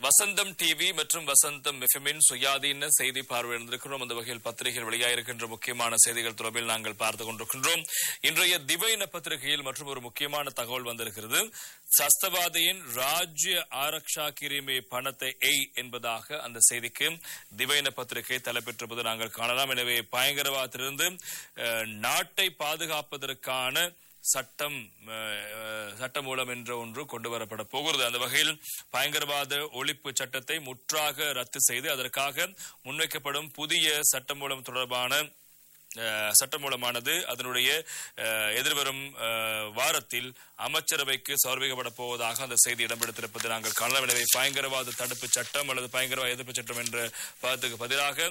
வசந்தம் TV மற்றும் வசந்தம் எஃப்எம்மின் சுயாதீன செய்தி பார்வையிட்டிருக்கிறோம் அந்த வகையில் பத்திரிகையில் வெளியாயிருக்கின்ற முக்கியமான செய்திகள் தொடர்பில் நாங்கள் பார்த்துக் கொண்டிருக்கின்றோம் இன்றைய திவைன பத்திரிகையில் மற்றும் ஒரு முக்கியமான தகவல் வந்திருக்கிறது சஸ்தவாதியின் ராஜ்ய ஆரக்ஷா கிரிமே பணத்தை எய் என்பதாக அந்த செய்திக்கு திவைன பத்திரிகை தலைப்பெற்றிருப்பது நாங்கள் காணலாம் எனவே பயங்கரவாதத்திலிருந்து அஹ், நாட்டை பாதுகாப்பதற்கான சட்டம் அஹ், சட்டமூலம் என்ற ஒன்று கொண்டு வரப்பட போகிறது அந்த வகையில் பயங்கரவாத ஒழிப்பு சட்டத்தை முற்றாக ரத்து செய்து அதற்காக முன்வைக்கப்படும் புதிய சட்டமூலம் தொடர்பான அஹ், சட்டமூலமானது அதனுடைய அஹ், எதிர்வரும் அஹ், வாரத்தில் அமைச்சரவைக்கு சமர்ப்பிக்கப்பட போவதாக அந்த செய்தி இடம்பெடுத்திருப்பதை நாங்கள் காணலாம் எனவே பயங்கரவாத தடுப்பு சட்டம் அல்லது பயங்கரவாத எதிர்ப்பு சட்டம் என்ற பதத்துக்கு பதிலாக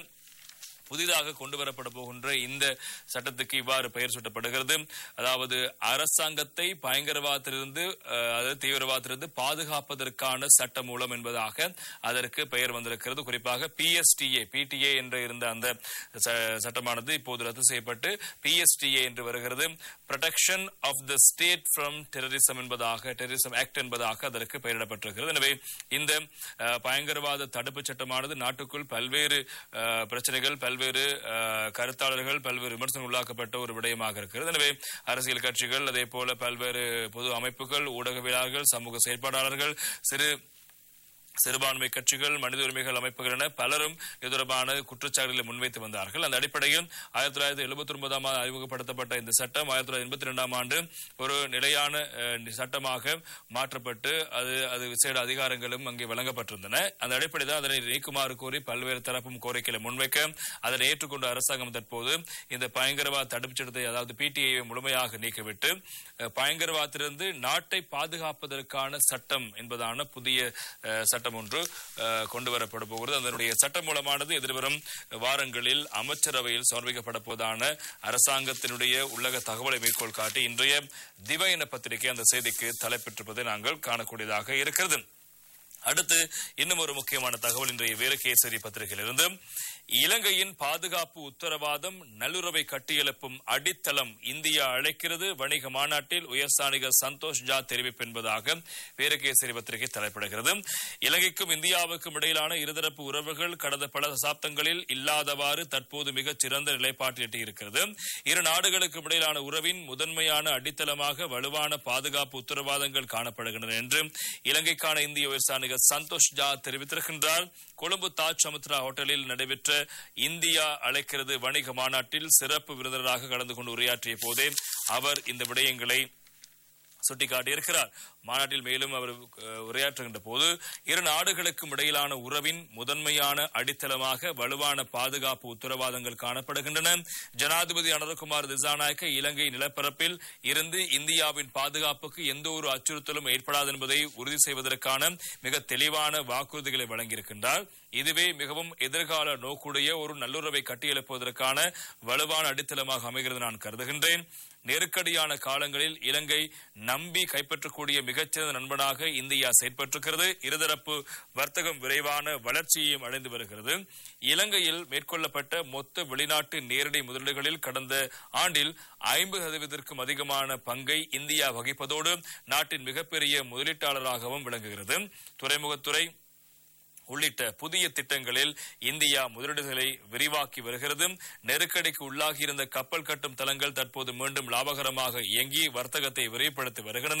புதிதாக கொண்டு வரப்பட போகின்ற இந்த சட்டத்துக்கு இவ்வாறு பெயர் சூட்டப்படுகிறது அதாவது அரசாங்கத்தை பயங்கரவாதத்திலிருந்து அஹ், அதாவது தீவிரவாதத்திலிருந்து பாதுகாப்பதற்கான சட்ட மூலம் என்பதாக அதற்கு பெயர் வந்திருக்கிறது குறிப்பாக பிஎஸ்டிஏ பிடிஏ என்று இருந்த அந்த ச- சட்டமானது இப்போது ரத்து செய்யப்பட்டு பிஎஸ்டிஏ என்று வருகிறது protection of the state from terrorism என்பதாக டெரரிசம் ஆக்ட் என்பதாக அதற்கு பெயரிடப்பட்டிருக்கிறது எனவே இந்த அஹ், பயங்கரவாத தடுப்பு சட்டமானது நாட்டுக்குள் பல்வேறு அஹ், பிரச்சனைகள் பல்வேறு அஹ், கருத்தாளர்கள் பல்வேறு விமர்சனம் உள்ளாக்கப்பட்ட ஒரு விடயமாக இருக்கிறது எனவே அரசியல் கட்சிகள் அதே போல பல்வேறு பொது அமைப்புகள் ஊடகவியலாளர்கள் சமூக செயற்பாட்டாளர்கள் சிறு சிறுபான்மை கட்சிகள் மனித உரிமைகள் அமைப்புகள் என பலரும் இது தொடர்பான குற்றச்சாட்டுகளை முன்வைத்து வந்தார்கள் அந்த அடிப்படையில் ஆயிரத்தி தொள்ளாயிரத்தி எழுபத்தி ஒன்பதாம் ஆண்டு அறிமுகப்படுத்தப்பட்ட இந்த சட்டம் ஆயிரத்தி தொள்ளாயிரத்தி எண்பத்தி ரெண்டாம் ஆண்டு ஒரு நிலையான அஹ், சட்டமாக மாற்றப்பட்டு அது அது விசேட அதிகாரங்களும் அங்கே வழங்கப்பட்டிருந்தன அந்த அடிப்படையில் அதனை நீக்குமாறு கோரி பல்வேறு தரப்பும் கோரிக்கைகளை முன்வைக்க அதனை ஏற்றுக்கொண்ட அரசாங்கம் தற்போது இந்த பயங்கரவாத தடுப்புச் சட்டத்தை அதாவது பிடிஐ முழுமையாக நீக்கிவிட்டு அஹ், பயங்கரவாதத்திலிருந்து நாட்டை பாதுகாப்பதற்கான சட்டம் என்பதான புதிய அஹ், சட்டம் ஒன்று அஹ், கொண்டு வரப்பட போகிறது அதனுடைய சட்டம் மூலமானது எதிர்வரும் வாரங்களில் அமைச்சரவையில் சமர்ப்பிக்கப்பட போவதான அரசாங்கத்தினுடைய உள்ளக தகவலை மேற்கோள் காட்டி இன்றைய திவையின பத்திரிகை அந்த செய்திக்கு தலைப்பெற்றிருப்பதை நாங்கள் காணக்கூடியதாக இருக்கிறது அடுத்து இன்னும் ஒரு முக்கியமான தகவல் இன்றைய வீரகேசரி பத்திரிகையிலிருந்து இலங்கையின் பாதுகாப்பு உத்தரவாதம் நல்லுறவை கட்டியெழுப்பும் அடித்தளம் இந்தியா அழைக்கிறது வணிக மாநாட்டில் உயர்ஸ்தானிகர் சந்தோஷ் ஜா தெரிவிப்பு என்பதாக வீரகேசரி பத்திரிகை தலைப்பிடுகிறது இலங்கைக்கும் இந்தியாவுக்கும் இடையிலான இருதரப்பு உறவுகள் கடந்த பல தசாப்தங்களில் இல்லாதவாறு தற்போது மிகச் சிறந்த நிலைப்பாட்டில் எட்டியிருக்கிறது இரு நாடுகளுக்கும் இடையிலான உறவின் முதன்மையான அடித்தளமாக வலுவான பாதுகாப்பு உத்தரவாதங்கள் காணப்படுகின்றன என்று இலங்கைக்கான இந்திய உயர்ஸ்தானிகர் சந்தோஷ் ஜா தெரிவித்திருக்கின்றார் கொழும்பு தாஜ் சமுத்ரா ஹோட்டலில் நடைபெற்ற இந்தியா அழைக்கிறது வணிக மாநாட்டில் சிறப்பு விருந்தினராக கலந்து கொண்டு உரையாற்றிய போதே அவர் இந்த விடயங்களை சுட்டிக்காட்டியிருக்கிறார் மாநாட்டில் மேலும் அவர் அஹ், உரையாற்றுகின்ற போது இரு நாடுகளுக்கும் இடையிலான உறவின் முதன்மையான அடித்தளமாக வலுவான பாதுகாப்பு உத்தரவாதங்கள் காணப்படுகின்றன ஜனாதிபதி அனந்தகுமார் திசாநாயக்க இலங்கை நிலப்பரப்பில் இருந்து இந்தியாவின் பாதுகாப்புக்கு எந்த ஒரு அச்சுறுத்தலும் ஏற்படாது என்பதை உறுதி செய்வதற்கான மிக தெளிவான வாக்குறுதிகளை வழங்கியிருக்கின்றார் இதுவே மிகவும் எதிர்கால நோக்குடைய ஒரு நல்லுறவை கட்டியெழுப்புவதற்கான வலுவான அடித்தளமாக அமைகிறது நான் கருதுகின்றேன் நெருக்கடியான காலங்களில் இலங்கை நம்பி கைப்பற்றக்கூடிய மிகச்சிறந்த நண்பனாக இந்தியா செயற்பட்டிருக்கிறது இருதரப்பு வர்த்தகம் விரைவான வளர்ச்சியையும் அடைந்து வருகிறது இலங்கையில் மேற்கொள்ளப்பட்ட மொத்த வெளிநாட்டு நேரடி முதலீடுகளில் கடந்த ஆண்டில் ஐம்பது சதவீதத்திற்கும் அதிகமான பங்கை இந்தியா வகிப்பதோடு நாட்டின் மிகப்பெரிய முதலீட்டாளராகவும் விளங்குகிறது துறைமுகத்துறை உள்ளிட்ட புதிய திட்டங்களில் இந்தியா முதலீடுகளை விரிவாக்கி வருகிறது நெருக்கடிக்கு உள்ளாகியிருந்த கப்பல் கட்டும் தளங்கள் தற்போது மீண்டும் லாபகரமாக இயங்கி வர்த்தகத்தை விரிவுபடுத்தி வருகின்றன